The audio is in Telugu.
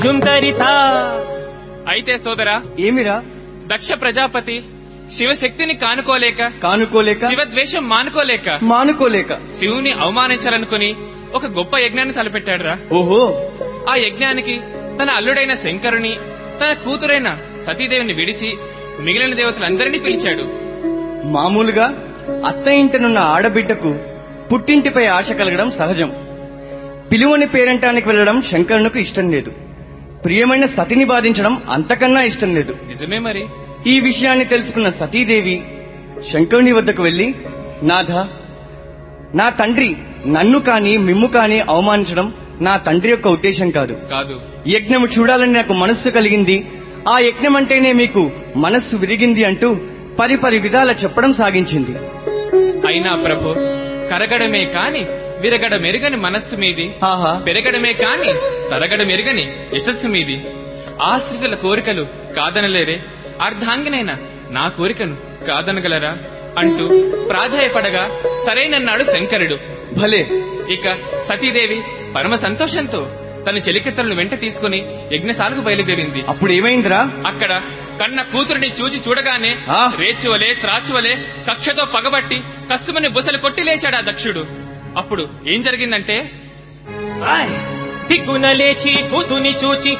ఝుంకరిత అయితే సోదరా ఏమిరా దక్ష ప్రజాపతి శివశక్తిని కానుకోలేక కానుకోలేక శివద్వేషం మానుకోలేక మానుకోలేక శివుని అవమానించాలనుకుని ఒక గొప్ప యజ్ఞాన్ని తలపెట్టాడురా ఓహో ఆ యజ్ఞానికి తన అల్లుడైన శంకరుని తన కూతురైన సతీదేవిని విడిచి మిగిలిన దేవతలందరినీ పిలిచాడు మామూలుగా అత్త ఇంటనున్న ఆడబిడ్డకు పుట్టింటిపై ఆశ కలగడం సహజం పిలువని పేరంటానికి వెళ్లడం శంకరునికి ఇష్టం లేదు ప్రియమైన సతిని బాధించడం అంతకన్నా ఇష్టం లేదు నిజమే మరి ఈ విషయాన్ని తెలుసుకున్న సతీదేవి శంకరుని వద్దకు వెళ్లి నాథ నా తండ్రి నన్ను కాని మిమ్ము కాని అవమానించడం నా తండ్రి యొక్క ఉద్దేశం కాదు కాదు యజ్ఞము చూడాలని నాకు మనస్సు కలిగింది ఆ యజ్ఞం అంటేనే మీకు మనస్సు విరిగింది అంటూ పరిపరి విధాల చెప్పడం సాగించింది అయినా ప్రభు కరగడమే కాని విరగడ మెరుగని మనస్సు మీది ఆహా పెరగడమే కాని తరగడ మెరుగని యశస్సు మీది ఆశ్రితుల కోరికలు కాదనలేరే అర్ధాంగినైన నా కోరికను కాదనగలరా అంటూ ప్రాధాయపడగా సరేనన్నాడు శంకరుడు భలే ఇక సతీదేవి పరమ సంతోషంతో తన చెలికత్తలను వెంట తీసుకుని యజ్ఞశాలకు బయలుదేరింది అప్పుడు ఏమైందిరా అక్కడ కన్న కూతురిని చూచి చూడగానే ఆ. రేచువలే త్రాచువలే కక్షతో పగబట్టి కస్తుమని బుసలు కొట్టి లేచాడు ఆ దక్షుడు అప్పుడు ఏం జరిగిందంటే దిగ్గున లేచి కూతుని చూచి